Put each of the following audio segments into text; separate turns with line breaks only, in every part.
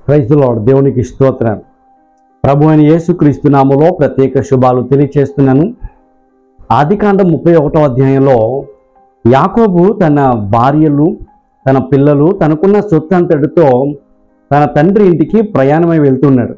praise lord దేవునికి స్తోత్రం ప్రభు అయిన యేసుక్రీస్తు నామములో ప్రత్యేక శుభాలు తెలియచేస్తున్నాను ఆదికాండం ముప్పై ఒకటో అధ్యాయంలో యాకోబు తన భార్యలు తన పిల్లలు తనకున్న సొత్తు అంతటితో తన తండ్రి ఇంటికి ప్రయాణమై వెళ్తున్నాడు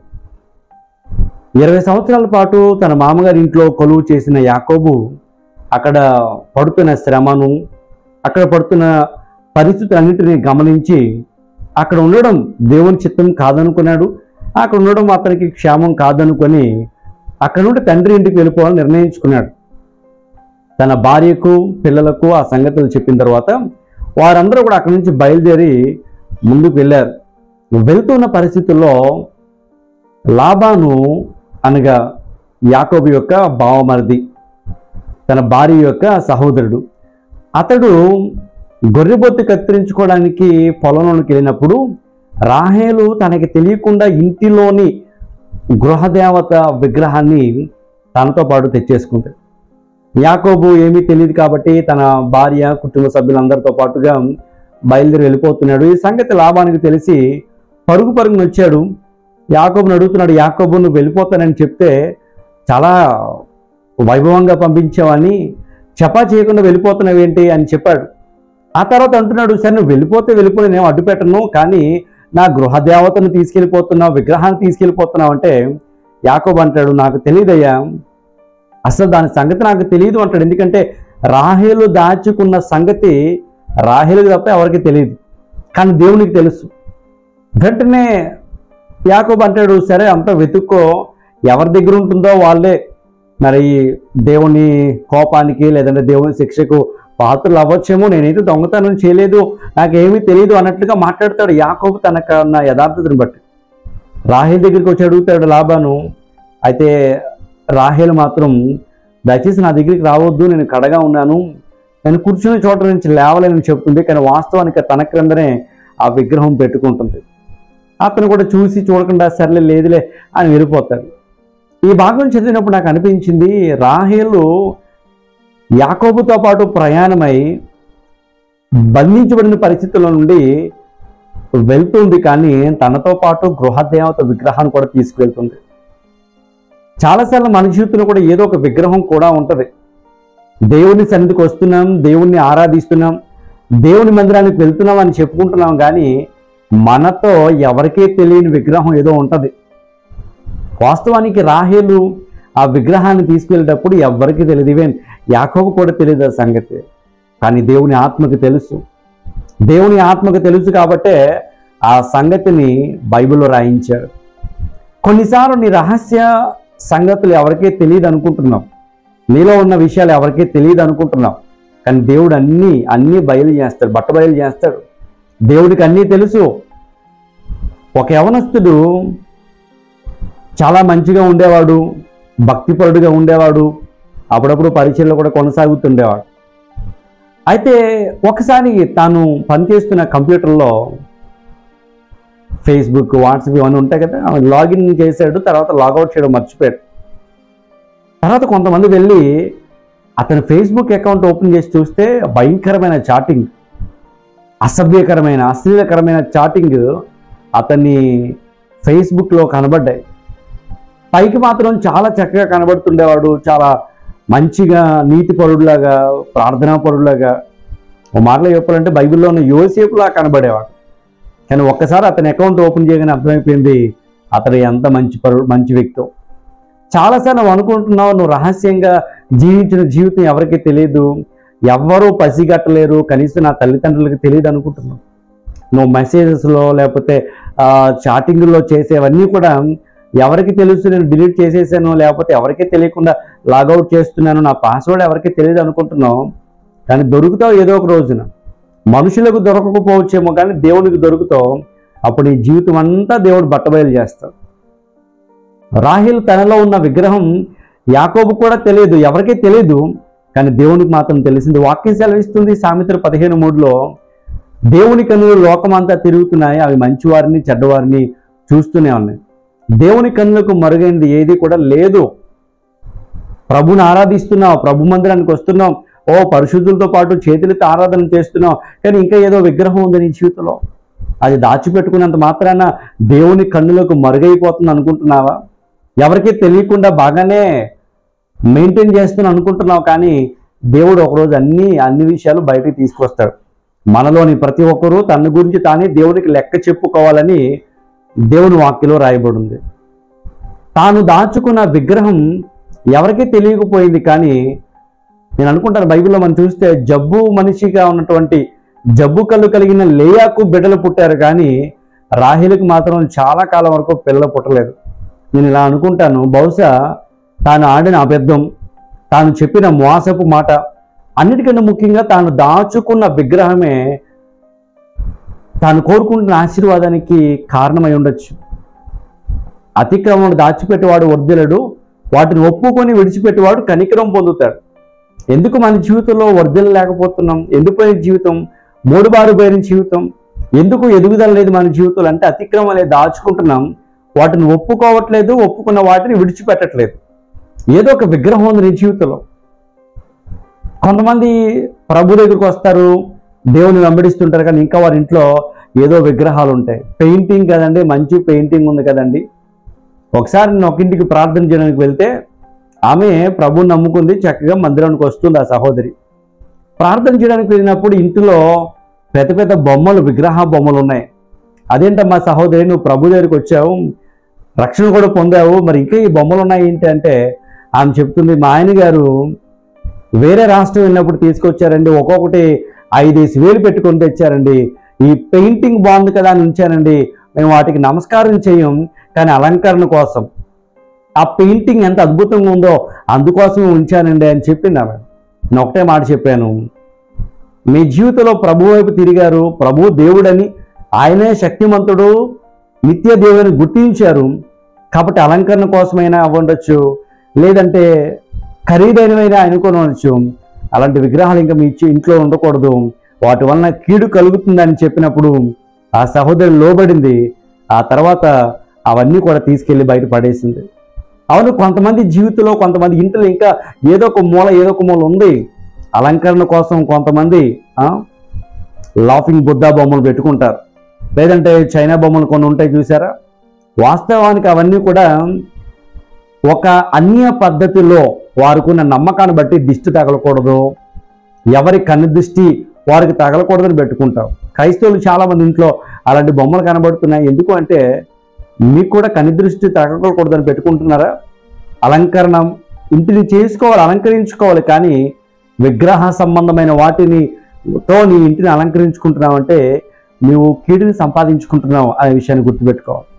ఇరవై సంవత్సరాల పాటు తన మామగారి ఇంట్లో కొలువు చేసిన యాకోబు అక్కడ పడుతున్న శ్రమను అక్కడ పడుతున్న పరిస్థితులన్నింటినీ గమనించి అక్కడ ఉండడం దేవుని చిత్తం కాదనుకున్నాడు అక్కడ ఉండడం అతనికి క్షేమం కాదనుకొని అక్కడ నుండి తండ్రి ఇంటికి వెళ్ళిపోవాలని నిర్ణయించుకున్నాడు తన భార్యకు పిల్లలకు ఆ సంగతులు చెప్పిన తర్వాత వారందరూ కూడా అక్కడి నుంచి బయలుదేరి ముందుకు వెళ్ళారు వెళ్తున్న పరిస్థితుల్లో లాబాను అనగా యాకోబు యొక్క బావమరిది తన భార్య యొక్క సహోదరుడు అతడు గొర్రెబొత్తు కత్తిరించుకోవడానికి పొలంలోకి వెళ్ళినప్పుడు రాహేలు తనకి తెలియకుండా ఇంటిలోని గృహదేవత విగ్రహాన్ని తనతో పాటు తెచ్చేసుకుంటాడు యాకోబు ఏమీ తెలియదు కాబట్టి తన భార్య కుటుంబ సభ్యులందరితో పాటుగా బయలుదేరి వెళ్ళిపోతున్నాడు ఈ సంగతి లాభానికి తెలిసి పరుగు పరుగున వచ్చాడు యాకోబుని అడుగుతున్నాడు యాకోబు నువ్వు వెళ్ళిపోతానని చెప్తే చాలా వైభవంగా పంపించావని చపా చేయకుండా వెళ్ళిపోతున్నావు ఏంటి అని చెప్పాడు ఆ తర్వాత అంటున్నాడు సరే నువ్వు వెళ్ళిపోతే వెళ్ళిపోయి నేను అడ్డు పెట్టను కానీ నా గృహదేవతను తీసుకెళ్ళిపోతున్నావు విగ్రహాన్ని తీసుకెళ్ళిపోతున్నావు అంటే యాకోబు అంటాడు నాకు తెలియదయ్యా అసలు దాని సంగతి నాకు తెలియదు అంటాడు ఎందుకంటే రాహేలు దాచుకున్న సంగతి రాహేలుకి తప్ప ఎవరికి తెలియదు కానీ దేవునికి తెలుసు వెంటనే యాకోబు అంటాడు సరే అంతా వెతుక్కో ఎవరి దగ్గర ఉంటుందో వాళ్ళే మరి దేవుని కోపానికి లేదంటే దేవుని శిక్షకు పాత్రలు అవ్వచ్చేమో నేనైతే దొంగతనం చేయలేదు నాకేమీ తెలియదు అన్నట్లుగా మాట్లాడతాడు యాకోబు తనకు ఉన్న యథార్థతను బట్టి రాహేల్ దగ్గరికి వచ్చి అడుగుతాడు లాభాను అయితే రాహేల్ మాత్రం దయచేసి నా దగ్గరికి రావద్దు నేను కడగా ఉన్నాను నేను కూర్చునే చోట నుంచి లేవలేనని చెప్తుంది కానీ వాస్తవానికి తన క్రిందనే ఆ విగ్రహం పెట్టుకుంటుంది అతను కూడా చూసి చూడకుండా సర్లే లేదులే అని వెళ్ళిపోతాడు ఈ భాగం చదివినప్పుడు నాకు అనిపించింది రాహేలు యాకోబుతో పాటు ప్రయాణమై బంధించబడిన పరిస్థితుల నుండి వెళ్తుంది కానీ తనతో పాటు గృహదేవత విగ్రహాన్ని కూడా తీసుకువెళ్తుంది చాలాసార్లు మన జీవితంలో కూడా ఏదో ఒక విగ్రహం కూడా ఉంటుంది దేవుని సన్నిధికి వస్తున్నాం దేవుణ్ణి ఆరాధిస్తున్నాం దేవుని మందిరానికి వెళ్తున్నాం అని చెప్పుకుంటున్నాం కానీ మనతో ఎవరికీ తెలియని విగ్రహం ఏదో ఉంటుంది వాస్తవానికి రాహేలు ఆ విగ్రహాన్ని తీసుకెళ్ళేటప్పుడు ఎవ్వరికి తెలియదు ఈవెన్ యాకోబు కూడా తెలియదు ఆ సంగతి కానీ దేవుని ఆత్మకు తెలుసు దేవుని ఆత్మకు తెలుసు కాబట్టే ఆ సంగతిని బైబిల్లో రాయించాడు కొన్నిసార్లు నీ రహస్య సంగతులు ఎవరికీ తెలియదు అనుకుంటున్నాం నీలో ఉన్న విషయాలు ఎవరికీ తెలియదు అనుకుంటున్నాం కానీ దేవుడు అన్నీ అన్నీ బయలు చేస్తాడు బట్ట బయలు చేస్తాడు దేవుడికి అన్నీ తెలుసు ఒక యవనస్తుడు చాలా మంచిగా ఉండేవాడు భక్తిపరుడుగా ఉండేవాడు అప్పుడప్పుడు పరిచయలో కూడా కొనసాగుతుండేవాడు అయితే ఒకసారి తాను పనిచేస్తున్న కంప్యూటర్లో ఫేస్బుక్ వాట్సాప్ ఇవన్నీ ఉంటాయి కదా అవి లాగిన్ చేశాడు తర్వాత లాగౌట్ చేయడం మర్చిపోయాడు తర్వాత కొంతమంది వెళ్ళి అతని ఫేస్బుక్ అకౌంట్ ఓపెన్ చేసి చూస్తే భయంకరమైన చాటింగ్ అసభ్యకరమైన అశ్లీలకరమైన చాటింగ్ అతన్ని ఫేస్బుక్లో కనబడ్డాయి పైకి మాత్రం చాలా చక్కగా కనబడుతుండేవాడు చాలా మంచిగా నీతిపరుడులాగా ప్రార్థనాపరుడులాగా ఓ మాటలో చెప్పాలంటే బైబిల్లో ఉన్న యోసేపులా కనబడేవాడు కానీ ఒక్కసారి అతని అకౌంట్ ఓపెన్ చేయగానే అర్థమైపోయింది అతడు ఎంత మంచి పరు మంచి వ్యక్తో చాలాసార్లు నువ్వు అనుకుంటున్నావు నువ్వు రహస్యంగా జీవించిన జీవితం ఎవరికీ తెలియదు ఎవ్వరూ పసిగట్టలేరు కనీసం నా తల్లిదండ్రులకు తెలియదు అనుకుంటున్నావు నువ్వు మెసేజెస్లో లేకపోతే చాటింగ్లో చేసేవన్నీ కూడా ఎవరికి తెలుసు నేను డిలీట్ చేసేసాను లేకపోతే ఎవరికీ తెలియకుండా లాగౌట్ చేస్తున్నాను నా పాస్వర్డ్ ఎవరికీ తెలియదు అనుకుంటున్నావు కానీ దొరుకుతావు ఏదో ఒక రోజున మనుషులకు దొరకకపోవచ్చేమో కానీ దేవునికి దొరుకుతావు అప్పుడు ఈ జీవితం అంతా దేవుడు బట్టబయలు చేస్తాడు రాహిల్ తనలో ఉన్న విగ్రహం యాకోబు కూడా తెలియదు ఎవరికీ తెలియదు కానీ దేవునికి మాత్రం తెలిసింది వాక్యం సెలవిస్తుంది సామెతలు పదిహేను మూడులో దేవుని కన్నులు లోకమంతా తిరుగుతున్నాయి అవి మంచివారిని చెడ్డవారిని చూస్తూనే ఉన్నాయి దేవుని కన్నులకు మరుగైనది ఏది కూడా లేదు ప్రభుని ఆరాధిస్తున్నాం ప్రభు మందిరానికి వస్తున్నాం ఓ పరిశుద్ధులతో పాటు చేతులతో ఆరాధన చేస్తున్నాం కానీ ఇంకా ఏదో విగ్రహం ఉంది నీ జీవితంలో అది దాచిపెట్టుకున్నంత మాత్రాన దేవుని కన్నులకు మరుగైపోతుంది అనుకుంటున్నావా ఎవరికీ తెలియకుండా బాగానే మెయింటైన్ చేస్తున్నా అనుకుంటున్నావు కానీ దేవుడు ఒకరోజు అన్ని అన్ని విషయాలు బయటికి తీసుకొస్తాడు మనలోని ప్రతి ఒక్కరూ తన గురించి తానే దేవునికి లెక్క చెప్పుకోవాలని దేవుని వాక్యలో రాయబడి ఉంది తాను దాచుకున్న విగ్రహం ఎవరికీ తెలియకపోయింది కానీ నేను అనుకుంటాను బైబిల్లో మనం చూస్తే జబ్బు మనిషిగా ఉన్నటువంటి జబ్బు కళ్ళు కలిగిన లేయాకు బిడ్డలు పుట్టారు కానీ రాహిలకు మాత్రం చాలా కాలం వరకు పిల్లలు పుట్టలేదు నేను ఇలా అనుకుంటాను బహుశా తాను ఆడిన అబద్ధం తాను చెప్పిన మోసపు మాట అన్నిటికన్నా ముఖ్యంగా తాను దాచుకున్న విగ్రహమే తాను కోరుకుంటున్న ఆశీర్వాదానికి కారణమై ఉండొచ్చు అతిక్రమం దాచిపెట్టేవాడు వర్ధిలడు వాటిని ఒప్పుకొని విడిచిపెట్టేవాడు కనికరం పొందుతాడు ఎందుకు మన జీవితంలో వర్ధిల్ల లేకపోతున్నాం ఎందుకు జీవితం మూడుబారు పోయిన జీవితం ఎందుకు ఎదుగుదల లేదు మన జీవితంలో అంటే అతిక్రమం అనేది దాచుకుంటున్నాం వాటిని ఒప్పుకోవట్లేదు ఒప్పుకున్న వాటిని విడిచిపెట్టట్లేదు ఏదో ఒక విగ్రహం ఉంది నీ జీవితంలో కొంతమంది ప్రభు దగ్గరికి వస్తారు దేవుని వెంబడిస్తుంటారు కానీ ఇంకా వారి ఇంట్లో ఏదో విగ్రహాలు ఉంటాయి పెయింటింగ్ కదండి మంచి పెయింటింగ్ ఉంది kదండి ఒకసారి నేను ఒక ఇంటికి ప్రార్థన చేయడానికి వెళ్తే ఆమె ప్రభుని నమ్ముకుంది చక్కగా మందిరానికి వస్తుంది ఆ సహోదరి ప్రార్థన చేయడానికి వెళ్ళినప్పుడు ఇంటిలో పెద్ద పెద్ద బొమ్మలు విగ్రహ బొమ్మలు ఉన్నాయి అదేంటమ్మా సహోదరి నువ్వు ప్రభు దగ్గరికి వచ్చావు రక్షణ కూడా పొందావు మరి ఇంకా ఈ బొమ్మలు ఉన్నాయి ఏంటి అంటే ఆమె చెప్తుంది మా ఆయన గారు వేరే రాష్ట్రం వెళ్ళినప్పుడు తీసుకొచ్చారండి ఒక్కొక్కటి ఐదేసి వేలు పెట్టుకొని తెచ్చారండి ఈ పెయింటింగ్ బాగుంది కదా అని ఉంచానండి మేము వాటికి నమస్కారం చేయం కానీ అలంకరణ కోసం ఆ పెయింటింగ్ ఎంత అద్భుతంగా ఉందో అందుకోసం ఉంచానండి అని చెప్పింది ఆమె నేను ఒకటే మాట చెప్పాను మీ జీవితంలో ప్రభు వైపు తిరిగారు ప్రభు దేవుడని ఆయనే శక్తిమంతుడు నిత్య దేవుని గుర్తించారు కాబట్టి అలంకరణ కోసమైనా అవ్వండొచ్చు లేదంటే ఖరీదైనవైనా అనుకోనవచ్చు అలాంటి విగ్రహాలు ఇంకా మీ ఇచ్చి- ఇంట్లో ఉండకూడదు వాటి వలన కీడు కలుగుతుందని చెప్పినప్పుడు ఆ సహోదరి లోబడింది ఆ తర్వాత అవన్నీ కూడా తీసుకెళ్లి బయట పడేసింది అవును కొంతమంది జీవితంలో కొంతమంది ఇంట్లో ఇంకా ఏదో ఒక మూల ఏదో ఒక మూల ఉంది అలంకరణ కోసం కొంతమంది లాఫింగ్ బుద్ధా బొమ్మలు పెట్టుకుంటారు లేదంటే చైనా బొమ్మలు కొన్ని ఉంటాయి చూసారా వాస్తవానికి అవన్నీ కూడా ఒక అన్య పద్ధతిలో వారికున్న నమ్మకాన్ని బట్టి దిష్టి తగలకూడదు ఎవరి కన్ను దృష్టి వారికి తగలకూడదని పెట్టుకుంటాం క్రైస్తవులు చాలామంది ఇంట్లో అలాంటి బొమ్మలు కనబడుతున్నాయి ఎందుకు అంటే మీకు కూడా కన్ను దృష్టి తగలకూడదని పెట్టుకుంటున్నారా అలంకరణ ఇంటిని చేసుకోవాలి అలంకరించుకోవాలి కానీ విగ్రహ సంబంధమైన వాటిని తో నీ ఇంటిని అలంకరించుకుంటున్నావు అంటే నువ్వు కీడుని సంపాదించుకుంటున్నావు అనే విషయాన్ని గుర్తుపెట్టుకోవాలి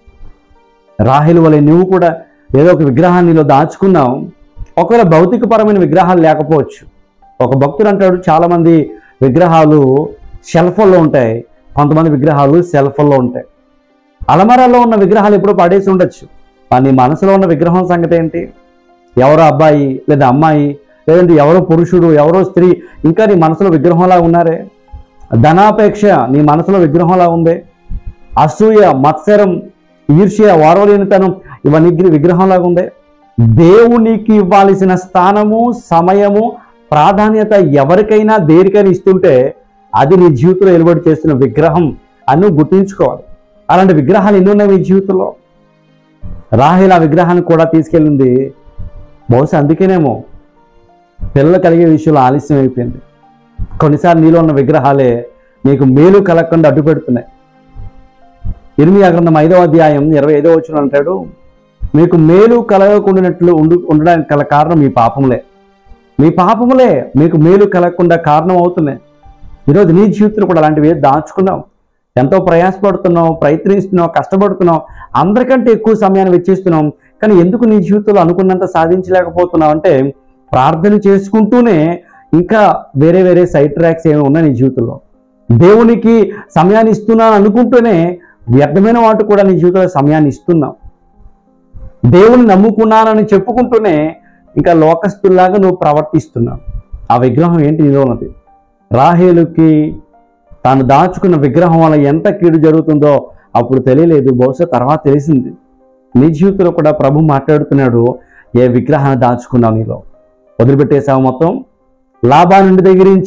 రాహిలు వలె నువ్వు కూడా ఏదో ఒక విగ్రహాన్ని నీలో దాచుకున్నావు ఒకవేళ భౌతికపరమైన విగ్రహాలు లేకపోవచ్చు ఒక భక్తుడు అంటాడు చాలామంది విగ్రహాలు షెల్ఫ్లో ఉంటాయి కొంతమంది విగ్రహాలు సెల్ఫ్లో ఉంటాయి అలమరాలో ఉన్న విగ్రహాలు ఎప్పుడో పడేసి ఉండొచ్చు కానీ మనసులో ఉన్న విగ్రహం సంగతి ఏంటి ఎవరో అబ్బాయి లేదా అమ్మాయి లేదంటే ఎవరో పురుషుడు ఎవరో స్త్రీ ఇంకా నీ మనసులో విగ్రహంలా ఉన్నారే ధనాపేక్ష నీ మనసులో విగ్రహంలా ఉంది అసూయ మత్సరం ఈర్ష్య వారవలేనితనం ఇవన్నీ విగ్రహంలాగా ఉంది దేవునికి ఇవ్వాల్సిన స్థానము సమయము ప్రాధాన్యత ఎవరికైనా దేనికైనా ఇస్తుంటే అది నీ జీవితంలో వెలువడి చేస్తున్న విగ్రహం అని నువ్వు గుర్తుంచుకోవాలి అలాంటి విగ్రహాలు ఎన్ని ఉన్నాయి మీ జీవితంలో రాహిల్ ఆ విగ్రహాన్ని కూడా తీసుకెళ్ళింది బహుశా అందుకేనేమో పిల్లలు కలిగే విషయంలో ఆలస్యం అయిపోయింది కొన్నిసార్లు నీలో ఉన్న విగ్రహాలే నీకు మేలు కలగకుండా అడ్డు పెడుతున్నాయి ఇర్మియా గ్రంథం ఐదవ అధ్యాయం ఇరవై ఐదవ వచ్చిన అంటాడు మీకు మేలు కలగకుండానట్లు ఉండు ఉండడానికి గల కారణం మీ పాపములే మీ పాపములే మీకు మేలు కలగకుండా కారణం అవుతున్నాయి ఈరోజు నీ జీవితంలో కూడా అలాంటివి దాచుకున్నావు ఎంతో ప్రయాసపడుతున్నావు ప్రయత్నిస్తున్నావు కష్టపడుతున్నావు అందరికంటే ఎక్కువ సమయాన్ని వెచ్చిస్తున్నావు కానీ ఎందుకు నీ జీవితంలో అనుకున్నంత సాధించలేకపోతున్నావు అంటే ప్రార్థన చేసుకుంటూనే ఇంకా వేరే వేరే సైడ్ ట్రాక్స్ ఏమి ఉన్నాయి నీ జీవితంలో దేవునికి సమయాన్ని ఇస్తున్నాను అనుకుంటూనే వ్యర్థమైన వాటి కూడా నీ జీవితంలో సమయాన్ని ఇస్తున్నావు దేవుని నమ్ముకున్నానని చెప్పుకుంటూనే ఇంకా లోకస్తుల్లాగా నువ్వు ప్రవర్తిస్తున్నావు ఆ విగ్రహం ఏంటి నీలో ఉన్నది రాహేలుకి తాను దాచుకున్న విగ్రహం వల్ల ఎంత కీడు జరుగుతుందో అప్పుడు తెలియలేదు బహుశా తర్వాత తెలిసింది నీ జీవితంలో కూడా ప్రభు మాట్లాడుతున్నాడు ఏ విగ్రహాన్ని దాచుకున్నావు నీలో వదిలిపెట్టేసావు మొత్తం లాభాన్ని దగ్గరించి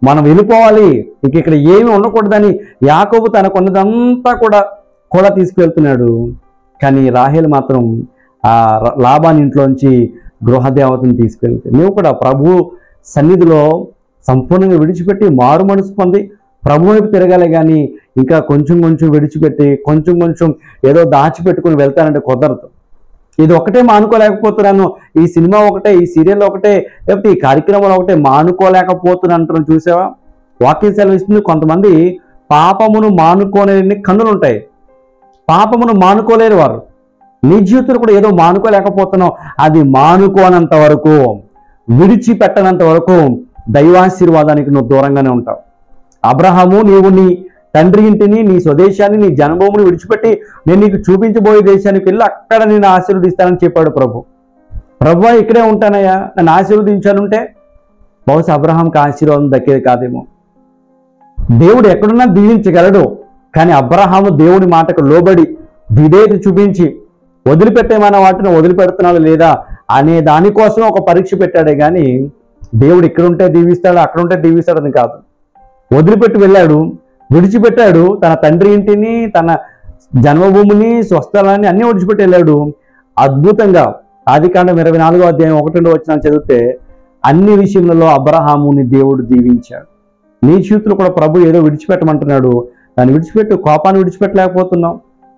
మనం వెళ్ళిపోవాలి ఇంక ఇక్కడ ఏమి ఉండకూడదని యాకోబు తనకున్నదంతా కూడా కూడా తీసుకువెళ్తున్నాడు కానీ రాహేల్ మాత్రం ఆ ర- లాబాని ఇంట్లోంచి గృహదేవతను తీసుకెళ్తే నువ్వు కూడా ప్రభు సన్నిధిలో సంపూర్ణంగా విడిచిపెట్టి మారు మనసు పొంది ప్రభు వైపు తిరగాలి కానీ ఇంకా కొంచెం కొంచెం విడిచిపెట్టి కొంచెం కొంచెం ఏదో దాచిపెట్టుకుని వెళ్తానంటే కుదరదు ఇది ఒకటే మానుకోలేకపోతున్నాను ఈ సినిమా ఒకటే ఈ సీరియల్ ఒకటే లేకపోతే ఈ కార్యక్రమాలు ఒకటే మానుకోలేకపోతున్నాను అంటున్నాను చూసావా వాక్యం సెలవిస్తుంది కొంతమంది పాపమును మానుకోలేని కన్నులు ఉంటాయి పాపమును మానుకోలేరు వారు నీ జీవితంలో కూడా ఏదో మానుకోలేకపోతున్నావు అది మానుకోనంత వరకు విడిచిపెట్టనంత వరకు దైవాశీర్వాదానికి నువ్వు దూరంగానే ఉంటావు అబ్రహాము నీవు నీ తండ్రి ఇంటిని నీ స్వదేశాన్ని నీ జన్మభూమిని విడిచిపెట్టి నేను నీకు చూపించబోయే దేశానికి వెళ్ళి అక్కడ నేను ఆశీర్వదిస్తానని చెప్పాడు ప్రభు ప్రభు ఇక్కడే ఉంటానయ్యా నన్ను ఆశీర్వదించానుంటే బహుశా అబ్రహాంకి ఆశీర్వాదం దక్కేది కాదేమో దేవుడు ఎక్కడున్నా దీవించగలడు కానీ అబ్రహాము దేవుడి మాటకు లోబడి విధేయత చూపించి వదిలిపెట్టేమన్న వాటిని వదిలిపెడుతున్నాడు లేదా అనే దానికోసం ఒక పరీక్ష పెట్టాడే కానీ దేవుడు ఇక్కడుంటే దీవిస్తాడు అక్కడుంటే దీవిస్తాడని కాదు వదిలిపెట్టి వెళ్ళాడు విడిచిపెట్టాడు తన తండ్రి ఇంటిని తన జన్మభూమిని స్వస్థలాన్ని అన్నీ విడిచిపెట్టి వెళ్ళాడు అద్భుతంగా ఆదికాండం ఇరవై నాలుగో అధ్యాయం ఒకటి రెండో వచ్చిన చదివితే అన్ని విషయములలో అబ్రహాముని దేవుడు దీవించాడు నీ జీవితంలో కూడా ప్రభు ఏదో విడిచిపెట్టమంటున్నాడు దాన్ని విడిచిపెట్టు కోపాన్ని విడిచిపెట్టలేకపోతున్నావు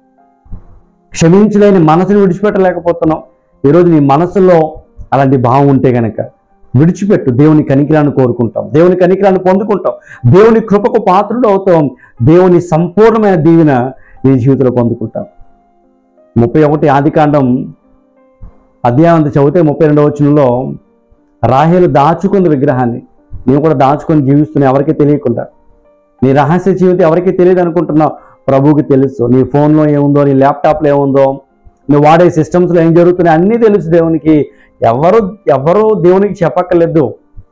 క్షమించలేని మనసుని విడిచిపెట్టలేకపోతున్నావు ఈరోజు నీ మనసులో అలాంటి భావం ఉంటే గనక విడిచిపెట్టు దేవుని కనికిరాన్ని కోరుకుంటాం దేవుని కనికిరాన్ని పొందుకుంటాం దేవుని కృపకు పాత్రుడు అవుతాం దేవుని సంపూర్ణమైన దీవెన నీ జీవితంలో పొందుకుంటాం ముప్పై ఒకటి ఆదికాండం అధ్యాయం అంతా చదివితే ముప్పై రెండవ వచనంలో రాహేలు దాచుకుంది విగ్రహాన్ని నీవు కూడా దాచుకొని జీవిస్తున్నావు ఎవరికీ తెలియకుండా నీ రహస్య జీవితం ఎవరికీ తెలియదు అనుకుంటున్నావు ప్రభువుకి తెలుసు నీ ఫోన్లో ఏముందో నీ ల్యాప్టాప్లో ఏముందో నువ్వు వాడే సిస్టమ్స్లో ఏం జరుగుతున్నాయి అన్నీ తెలుసు దేవునికి ఎవరు ఎవరు దేవునికి చెప్పక్కర్లేదు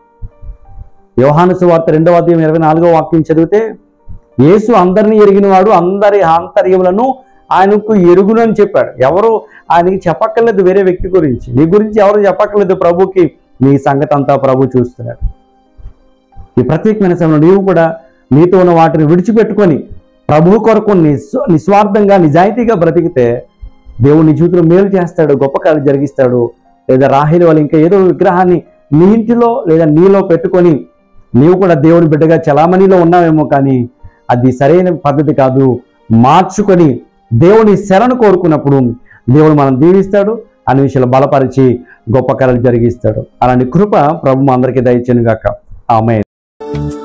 యోహాను సువార్త రెండవ అధ్యాయం ఇరవై నాలుగో వాక్యం చదివితే యేసు అందరినీ ఎరిగినవాడు అందరి ఆంతర్యములను ఆయనకు ఎరుగును అని చెప్పాడు ఎవరు ఆయనకి చెప్పక్కర్లేదు వేరే వ్యక్తి గురించి నీ గురించి ఎవరు చెప్పక్కర్లేదు ప్రభుకి నీ సంగతి అంతా ప్రభు చూస్తున్నాడు ఈ ప్రత్యేకమైన సమయంలో నీవు కూడా నీతో ఉన్న వాటిని విడిచిపెట్టుకొని ప్రభు కొరకు నిస్వ నిస్వార్థంగా నిజాయితీగా బ్రతికితే దేవుడు నీ జీవితంలో మేలు చేస్తాడు గొప్ప కార్యం జరిగిస్తాడు లేదా రాహిలి వాళ్ళు ఇంకా ఏదో విగ్రహాన్ని నీ ఇంటిలో లేదా నీలో పెట్టుకొని నీవు కూడా దేవుని బిడ్డగా చలామణిలో ఉన్నావేమో కానీ అది సరైన పద్ధతి కాదు మార్చుకొని దేవుని శరణు కోరుకున్నప్పుడు దేవుడు మనం దీవిస్తాడు అనే విషయాలు బలపరిచి గొప్ప కార్యాలు జరిగిస్తాడు అలాంటి కృప ప్రభు మా అందరికీ దయచేను గాక ఆమె